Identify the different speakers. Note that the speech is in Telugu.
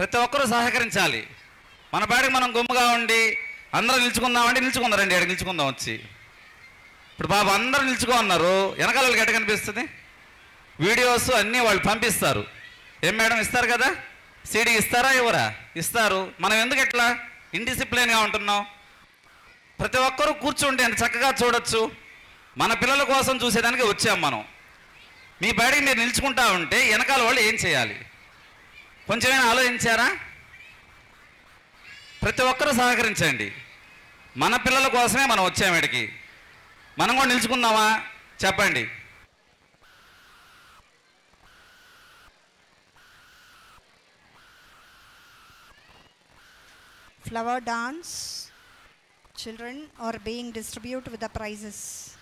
Speaker 1: ప్రతి ఒక్కరూ సహకరించాలి మన పాడికి మనం గుమ్మగా ఉండి అందరూ నిల్చుకుందామంటే నిల్చుకుందారండి ఇక్కడ నిల్చుకుందాం వచ్చి ఇప్పుడు బాబు అందరూ నిల్చుకో ఉన్నారు వెనకాల వాళ్ళకి ఎట్ట కనిపిస్తుంది వీడియోస్ అన్నీ వాళ్ళు పంపిస్తారు ఏం మేడం ఇస్తారు కదా సీడీ ఇస్తారా ఇవ్వరా ఇస్తారు మనం ఎందుకు ఎట్లా ఇండిసిప్లిన్గా ఉంటున్నాం ప్రతి ఒక్కరూ కూర్చుంటే ఎంత చక్కగా చూడొచ్చు మన పిల్లల కోసం చూసేదానికి వచ్చాం మనం మీ బయటికి మీరు నిల్చుకుంటా ఉంటే వెనకాల వాళ్ళు ఏం చేయాలి కొంచెమైనా ఆలోచించారా ప్రతి ఒక్కరూ సహకరించండి మన పిల్లల కోసమే మనం వచ్చాం ఇక్కడికి మనం కూడా నిల్చుకుందామా చెప్పండి
Speaker 2: Flower dance. Children are being distributed with the prizes.